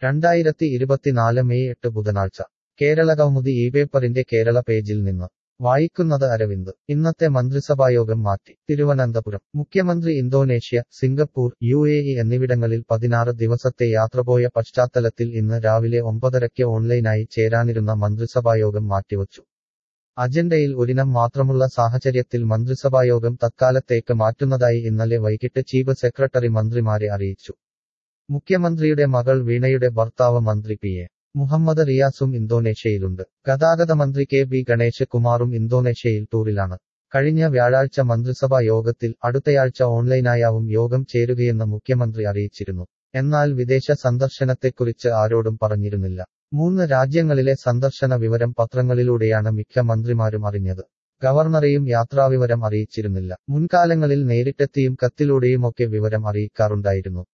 രണ്ടായിരത്തി ഇരുപത്തിനാല് മെയ് എട്ട് ബുധനാഴ്ച കേരള കൗമുദി ഈ പേപ്പറിന്റെ കേരള പേജിൽ നിന്ന് വായിക്കുന്നത് അരവിന്ദ് ഇന്നത്തെ മന്ത്രിസഭായോഗം മാറ്റി തിരുവനന്തപുരം മുഖ്യമന്ത്രി Indonesia Singapore U A E എന്നിവിടങ്ങളിൽ പതിനാറ് ദിവസത്തെ യാത്രപോയ പശ്ചാത്തലത്തിൽ ഇന്ന് രാവിലെ ഒമ്പതരയ്ക്ക് ഓൺലൈനായി ചേരാനിരുന്ന മന്ത്രിസഭായോഗം മാറ്റിവച്ചു അജണ്ടയിൽ ഒരിനം മാത്രമുള്ള സാഹചര്യത്തിൽ മന്ത്രിസഭായോഗം തത്കാലത്തേക്ക് മാറ്റുന്നതായി ഇന്നലെ വൈകിട്ട് ചീഫ് സെക്രട്ടറി മന്ത്രിമാരെ അറിയിച്ചു മുഖ്യമന്ത്രിയുടെ മകൾ വീണയുടെ ഭർത്താവ് മന്ത്രി പി എ മുഹമ്മദ് റിയാസും ഇന്തോനേഷ്യയിലുണ്ട് ഗതാഗത മന്ത്രി കെ ബി ഗണേശ് കുമാറും ഇന്തോനേഷ്യയിൽ ടൂറിലാണ് കഴിഞ്ഞ വ്യാഴാഴ്ച മന്ത്രിസഭാ യോഗത്തിൽ അടുത്തയാഴ്ച ഓൺലൈനായാവും യോഗം ചേരുകയെന്ന് മുഖ്യമന്ത്രി അറിയിച്ചിരുന്നു എന്നാൽ വിദേശ സന്ദർശനത്തെക്കുറിച്ച് ആരോടും പറഞ്ഞിരുന്നില്ല മൂന്ന് രാജ്യങ്ങളിലെ സന്ദർശന വിവരം പത്രങ്ങളിലൂടെയാണ് മിക്ക മന്ത്രിമാരും അറിഞ്ഞത് ഗവർണറെയും യാത്രാവിവരം അറിയിച്ചിരുന്നില്ല മുൻകാലങ്ങളിൽ നേരിട്ടെത്തിയും കത്തിലൂടെയുമൊക്കെ വിവരം അറിയിക്കാറുണ്ടായിരുന്നു